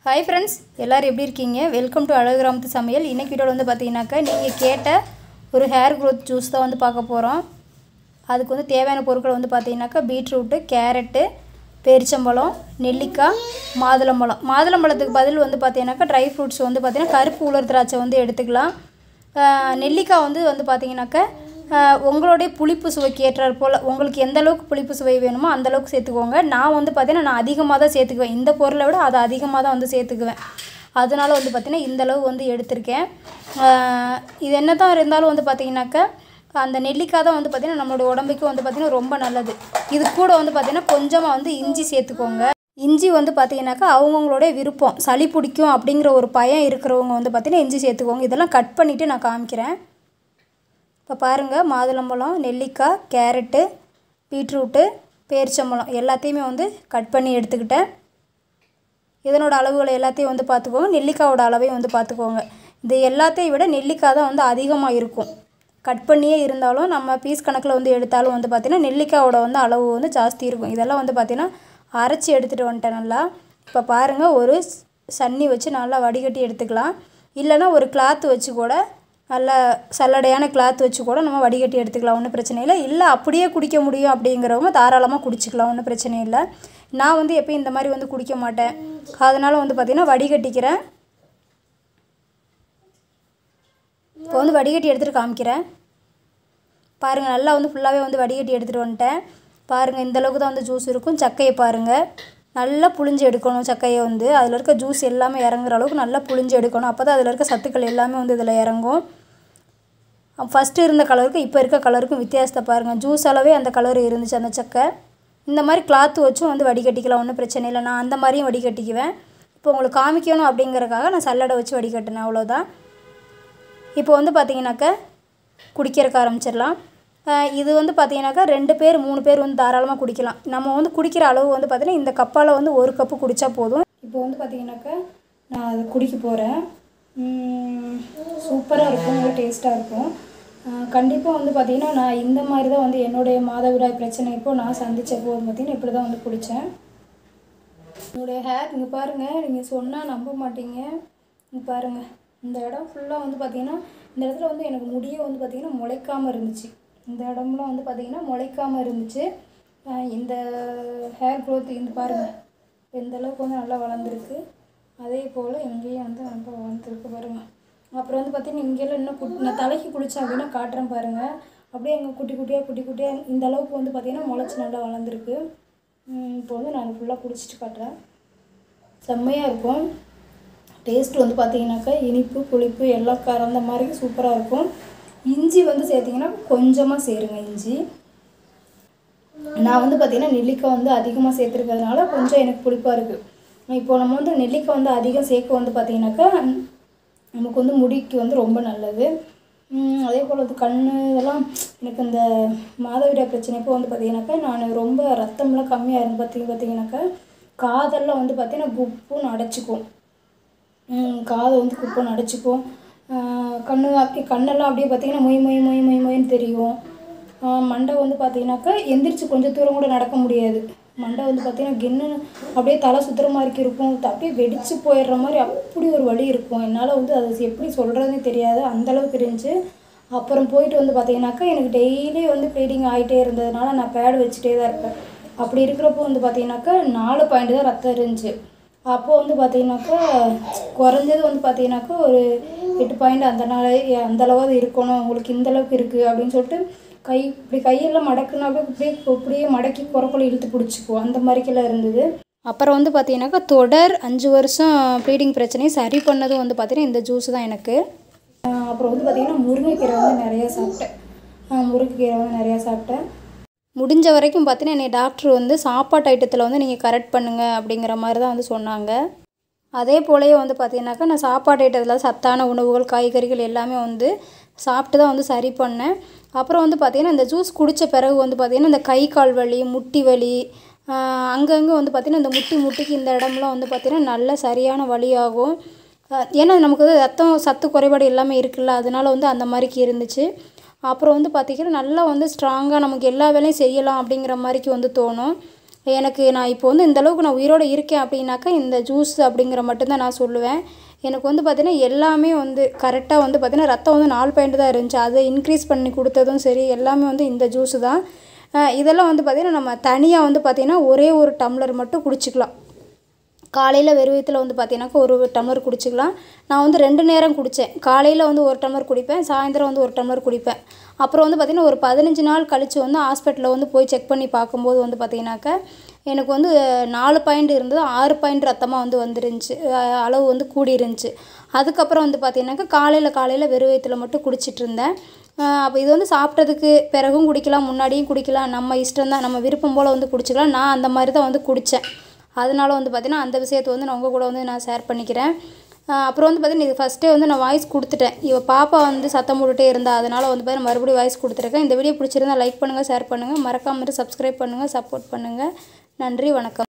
hi friends எல்லோரும் எப்படி இருக்கீங்க வெல்கம் டு அழகு கிராமத்து சமையல் இன்னைக்கு வீடியோவில் வந்து பார்த்தீங்கன்னாக்கா நீங்கள் கேட்ட ஒரு ஹேர் க்ரோத் ஜூஸ் தான் வந்து பார்க்க போகிறோம் அதுக்கு வந்து தேவையான பொருட்கள் வந்து பார்த்தீங்கன்னாக்கா பீட்ரூட்டு கேரட்டு பேரிச்சம்பழம் நெல்லிக்காய் மாதுளம்பழம் மாதுளம்பழத்துக்கு பதில் வந்து பார்த்தீங்கன்னாக்கா ட்ரை ஃப்ரூட்ஸ் வந்து பார்த்தீங்கன்னா கருப்பு உலர் திராட்சை வந்து எடுத்துக்கலாம் ஆஹ் நெல்லிக்காய் வந்து வந்து பார்த்தீங்கன்னாக்கா ஆஹ் உங்களுடைய புளிப்பு சுவைக்கு ஏற்றாற் போல் உங்களுக்கு எந்த அளவுக்கு புளிப்பு சுவை வேணுமோ அந்த அளவுக்கு சேர்த்துக்கோங்க நான் வந்து பார்த்தீங்கன்னா நான் அதிகமாக தான் சேர்த்துக்குவேன் இந்த பொருளை விட அதை அதிகமாக தான் வந்து சேர்த்துக்குவேன் அதனால வந்து பார்த்தீங்கன்னா இந்த அளவு வந்து எடுத்திருக்கேன் ஆஹ் இது என்ன தான் இருந்தாலும் வந்து பார்த்தீங்கன்னாக்கா அந்த நெல்லிக்காய் தான் வந்து பார்த்திங்கன்னா நம்மளோட உடம்புக்கு வந்து பார்த்திங்கன்னா ரொம்ப நல்லது இது கூட வந்து பார்த்திங்கன்னா கொஞ்சமாக வந்து இஞ்சி சேர்த்துக்கோங்க இஞ்சி வந்து பார்த்தீங்கன்னாக்கா அவங்கவுங்களோட விருப்பம் சளி பிடிக்கும் அப்படிங்கிற ஒரு பயம் இருக்கிறவங்க வந்து பார்த்திங்கன்னா இஞ்சி சேர்த்துக்கோங்க இதெல்லாம் கட் பண்ணிவிட்டு நான் காமிக்கிறேன் இப்போ பாருங்கள் மாதுளம்பழம் நெல்லிக்காய் கேரட்டு பீட்ரூட்டு பேரிச்சம்பழம் எல்லாத்தையுமே வந்து கட் பண்ணி எடுத்துக்கிட்டேன் இதனோட அளவுகளை எல்லாத்தையும் வந்து பார்த்துக்கோங்க நெல்லிக்காயோட அளவையும் வந்து பார்த்துக்கோங்க இது எல்லாத்தையும் விட நெல்லிக்காய் தான் வந்து அதிகமாக இருக்கும் கட் பண்ணியே இருந்தாலும் நம்ம பீஸ் கணக்கில் வந்து எடுத்தாலும் வந்து பார்த்திங்கன்னா நெல்லிக்காயோட வந்து அளவு வந்து ஜாஸ்தி இருக்கும் இதெல்லாம் வந்து பார்த்திங்கன்னா அரைச்சி எடுத்துகிட்டு வந்துட்டேன் நல்லா இப்போ பாருங்கள் ஒரு ஸ்- சன்னி வச்சு நல்லா வடிகட்டி எடுத்துக்கலாம் இல்லைன்னா ஒரு கிளாத் வச்சு கூட நல்லா சல்லடையான கிளாத் வச்சு கூட நம்ம வடிகட்டி எடுத்துக்கலாம் ஒன்றும் பிரச்சனை இல்லை இல்லை அப்படியே குடிக்க முடியும் அப்படிங்கிறவங்க தாராளமாக குடிச்சிக்கலாம் ஒன்றும் பிரச்சனை இல்லை நான் வந்து எப்பயும் இந்த மாதிரி வந்து குடிக்க மாட்டேன் அதனால் வந்து பார்த்திங்கன்னா வடிகட்டிக்கிறேன் இப்போ வந்து வடிகட்டி எடுத்துகிட்டு காமிக்கிறேன் பாருங்கள் நல்லா வந்து ஃபுல்லாகவே வந்து வடிகட்டி எடுத்துகிட்டு வந்துட்டேன் பாருங்கள் இந்த அளவுக்கு தான் வந்து ஜூஸ் இருக்கும் சக்கையை பாருங்கள் நல்லா புழிஞ்சு எடுக்கணும் சக்கையை வந்து அதில் இருக்க ஜூஸ் எல்லாமே இறங்குற அளவுக்கு நல்லா புழிஞ்சு எடுக்கணும் அப்போ தான் அதில் இருக்க சத்துக்கள் எல்லாமே வந்து இதில் இறங்கும் ஃபஸ்ட்டு இருந்த கலருக்கும் இப்போ இருக்க கலருக்கும் வித்தியாசத்தை பாருங்கள் ஜூஸ் அளவே அந்த கலர் இருந்துச்சு அந்த சக்கை இந்த மாதிரி கிளாத்து வச்சும் வந்து வடிகட்டிக்கலாம் ஒன்றும் பிரச்சனை இல்லை நான் அந்த மாதிரியும் வடிகட்டிக்குவேன் இப்போ உங்களுக்கு காமிக்கணும் அப்படிங்கறக்காக நான் சல்லடை வச்சு வடிகட்டினேன் அவ்வளோதான் இப்போ வந்து பார்த்தீங்கன்னாக்கா குடிக்கிறக்க ஆரம்பிச்சிடலாம் ஆஹ் இது வந்து பார்த்தீங்கன்னாக்கா ரெண்டு பேர் மூணு பேர் வந்து தாராளமாக குடிக்கலாம் நம்ம வந்து குடிக்கிற அளவு வந்து பார்த்தீங்கன்னா இந்த கப்பால் வந்து ஒரு கப்பு குடித்தா போதும் இப்போ வந்து பார்த்தீங்கன்னாக்கா நான் அதை குடிக்க போகிறேன் சூப்பராக இருக்கும் நல்லா டேஸ்ட்டாக இருக்கும் கண்டிப்பாக வந்து பார்த்தீங்கன்னா நான் இந்த மாதிரி தான் வந்து என்னுடைய மாதவிடாய் பிரச்சனை இப்போ நான் சந்திச்சப்போ வந்து பார்த்தீங்கன்னா இப்படி தான் வந்து குடித்தேன் என்னுடைய ஹேர் இங்கே பாருங்கள் நீங்கள் சொன்னால் நம்ப மாட்டீங்க இங்கே பாருங்கள் இந்த இடம் ஃபுல்லாக வந்து பார்த்தீங்கன்னா இந்த இடத்துல வந்து எனக்கு முடியே வந்து பார்த்தீங்கன்னா முளைக்காமல் இருந்துச்சு இந்த இடம்லாம் வந்து பார்த்தீங்கன்னா முளைக்காமல் இருந்துச்சு ஆஹ் இந்த ஹேர் growth இந்த பாருங்கள் எந்த அளவுக்கு வந்து நல்லா வளர்ந்துருக்கு அதே போல் இங்கேயும் வந்து நல்லா வளர்ந்துருக்கு பாருங்கள் அப்புறம் வந்து பார்த்தீங்கன்னா இங்கெல்லாம் இன்னும் குட்டி நான் தலைக்கு குளித்தேன் அப்படின்னா காட்டுறேன் பாருங்கள் அப்படியே எங்கள் குட்டி குட்டியாக குட்டி குட்டியாக இந்த அளவுக்கு வந்து பார்த்தீங்கன்னா முளைச்சி நல்லா வளர்ந்துருக்கு உம் இப்போ வந்து நான் ஃபுல்லாக குடிச்சிட்டு காட்டுறேன் செம்மையாக இருக்கும் டேஸ்ட் வந்து பார்த்தீங்கன்னாக்கா இனிப்பு புளிப்பு எல்லாம் கலந்த மாதிரி சூப்பராக இருக்கும் இஞ்சி வந்து சேர்த்திங்கன்னா கொஞ்சமாக சேருங்க இஞ்சி நான் வந்து பார்த்தீங்கன்னா நெல்லிக்காய் வந்து அதிகமாக சேர்த்துருக்கிறதுனால கொஞ்சம் எனக்கு புளிப்பாக இருக்குது இப்போ நம்ம வந்து நெல்லிக்காய் வந்து அதிகம் சேர்க்க வந்து பார்த்தீங்கன்னாக்கா நமக்கு வந்து முடிக்கு வந்து ரொம்ப நல்லது உம் அதே போல் வந்து கண் இதெல்லாம் எனக்கு இந்த மாதவிடாய் பிரச்சனை இப்போ வந்து பார்த்தீங்கன்னாக்கா நான் ரொம்ப ரத்தம்லாம் கம்மியாக இருந்து பார்த்தீங்க பார்த்தீங்கன்னாக்கா காதெல்லாம் வந்து பார்த்தீங்கன்னா குப்புன்னு அடைச்சிக்கும் ம், காதை வந்து குப்பன் அடைச்சிக்கும் ஆஹ் கண்ணு அப்படியே கண்ணெல்லாம் அப்படியே பார்த்தீங்கன்னா மொய் மொய் மொய் மொய் மொய்ன்னு தெரியும் ஆஹ் மண்டை வந்து பார்த்தீங்கன்னாக்கா எந்திரிச்சு கொஞ்சம் தூரம் கூட நடக்க முடியாது மண்டை வந்து பார்த்தீங்கன்னா கின்னு அப்படியே தலை சுத்துற மாதிரி இருக்கும் த- அப்படியே வெடிச்சு போயிடுற மாதிரி அப்படி ஒரு வலி இருக்கும் என்னால் வந்து அது எப்படி சொல்கிறதுனே தெரியாது அந்த அளவுக்கு இருந்துச்சு அப்புறம் போயிட்டு வந்து பார்த்தீங்கன்னாக்கா எனக்கு டெய்லி வந்து ப்ளீடிங் ஆகிட்டே இருந்ததுனால நான் பேட் வச்சுட்டே தான் இருப்பேன் அப்படி இருக்கிறப்போ வந்து பார்த்தீங்கன்னாக்கா நாலு பாயிண்ட் தான் ரத்தம் இருந்துச்சு அப்போ வந்து பார்த்தீங்கன்னாக்கா குறைஞ்சது வந்து பார்த்தீங்கன்னாக்கா ஒரு எட்டு பாயிண்ட் அந்த நாள் அந்த அளவாவது இருக்கணும் உங்களுக்கு இந்த அளவுக்கு இருக்குது அப்படின்னு சொல்லிட்டு கை இப்படி கையெல்லாம் மடக்குனா அப்படியே இப்படியே இப்படியே மடக்கி குறக்குள்ள இழுத்து பிடிச்சிக்குவோம் அந்த மாதிரிக்கெல்லாம் இருந்தது அப்புறம் வந்து பார்த்தீங்கன்னாக்கா தொடர் அஞ்சு வருஷம் ப்ளீடிங் பிரச்சனையை சரி பண்ணதும் வந்து பார்த்தீங்கன்னா இந்த ஜூஸ் தான் எனக்கு ஆஹ் அப்புறம் வந்து பார்த்தீங்கன்னா முருங்கைக்கீரை வந்து நிறையா சாப்பிட்டேன் ஆஹ் முருங்கைக்கீரை வந்து நிறையா சாப்பிட்டேன் முடிஞ்ச வரைக்கும் பார்த்தீங்கன்னா என்னை டாக்டர் வந்து சாப்பாட்டு ஐட்டத்தில் வந்து நீங்கள் கரெக்ட் பண்ணுங்க அப்படிங்கிற மாதிரி தான் வந்து சொன்னாங்க அதே போலயே வந்து பார்த்தீங்கன்னாக்கா நான் சாப்பாட்டு ஐட்டத்தில் சத்தான உணவுகள் காய்கறிகள் எல்லாமே வந்து சாப்பிட்டு தான் வந்து சரி பண்ணேன் அப்புறம் வந்து பார்த்தீங்கன்னா இந்த ஜூஸ் குடித்த பிறகு வந்து பார்த்தீங்கன்னா இந்த கை கால் வலி முட்டி வலி ஆஹ் அங்கங்கே வந்து பார்த்தீங்கன்னா இந்த முட்டி முட்டிக்கு இந்த இடம்லாம் வந்து பார்த்தீங்கன்னா நல்ல சரியான வலியாகும் அஹ் ஏன்னா நமக்கு வந்து ரத்தம் சத்து குறைபாடு எல்லாமே இருக்குல்ல அதனால வந்து அந்த மாதிரிக்கு இருந்துச்சு அப்புறம் வந்து பார்த்திங்கன்னா நல்லா வந்து ஸ்ட்ராங்காக நமக்கு எல்லா வேலையும் செய்யலாம் அப்படிங்கிற மாதிரிக்கு வந்து தோணும் எனக்கு நான் இப்போ வந்து இந்த அளவுக்கு நான் உயிரோடு இருக்கேன் அப்படின்னாக்கா இந்த ஜூஸ் அப்படிங்கிற மட்டும்தான் நான் சொல்லுவேன் எனக்கு வந்து பார்த்திங்கன்னா எல்லாமே வந்து கரெக்டாக வந்து பார்த்திங்கன்னா ரத்தம் வந்து நாலு பாயிண்ட் தான் இருந்துச்சு அதை இன்க்ரீஸ் பண்ணி கொடுத்ததும் சரி எல்லாமே வந்து இந்த ஜூஸு தான் அஹ் இதெல்லாம் வந்து பார்த்திங்கன்னா நம்ம தனியாக வந்து பார்த்திங்கன்னா ஒரே ஒரு டம்ளர் மட்டும் குடிச்சிக்கலாம் காலையில் வெறுவயத்தில் வந்து பார்த்தீங்கன்னாக்கா ஒரு டம்ளர் குடிச்சிக்கலாம் நான் வந்து ரெண்டு நேரம் குடித்தேன் காலையில் வந்து ஒரு டம்ளர் குடிப்பேன் சாயந்தரம் வந்து ஒரு டம்ளர் குடிப்பேன் அப்புறம் வந்து பார்த்திங்கன்னா ஒரு பதினஞ்சு நாள் கழித்து வந்து ஹாஸ்பிட்டலில் வந்து போய் செக் பண்ணி பார்க்கும்போது வந்து பார்த்திங்கனாக்கா எனக்கு வந்து நாலு பாயிண்ட் இருந்தது ஆறு பாயிண்ட் ரத்தமாக வந்து வந்துருந்துச்சு அஹ் அளவு வந்து கூடி இருந்துச்சு அதுக்கப்புறம் வந்து பார்த்திங்கனாக்கா காலையில் காலையில் வெறுவயத்தில் மட்டும் குடிச்சிட்டு இருந்தேன் அப்போ இது வந்து சாப்பிட்டதுக்கு பிறகும் குடிக்கலாம் முன்னாடியும் குடிக்கலாம் நம்ம இஷ்டம் தான் நம்ம விருப்பம் போல் வந்து குடிச்சிக்கலாம் நான் அந்த மாதிரி தான் வந்து குடித்தேன் அதனால வந்து பார்த்தீங்கன்னா அந்த விஷயத்தை வந்து நான் உங்கள் கூட வந்து நான் ஷேர் பண்ணிக்கிறேன் ஆஹ் அப்புறம் வந்து பார்த்தீங்கன்னா இது ஃபஸ்ட்டே வந்து நான் வாய்ஸ் கொடுத்துட்டேன் இவ பாப்பா வந்து சத்தம் போட்டுட்டே இருந்தா அதனால் வந்து பார்த்தீங்கன்னா மறுபடியும் வாய்ஸ் கொடுத்துருக்கேன் இந்த வீடியோ பிடிச்சிருந்தா லைக் பண்ணுங்கள் ஷேர் பண்ணுங்கள் மறக்காம சப்ஸ்கிரைப் பண்ணுங்கள் சப்போர்ட் பண்ணுங்கள் நன்றி வணக்கம்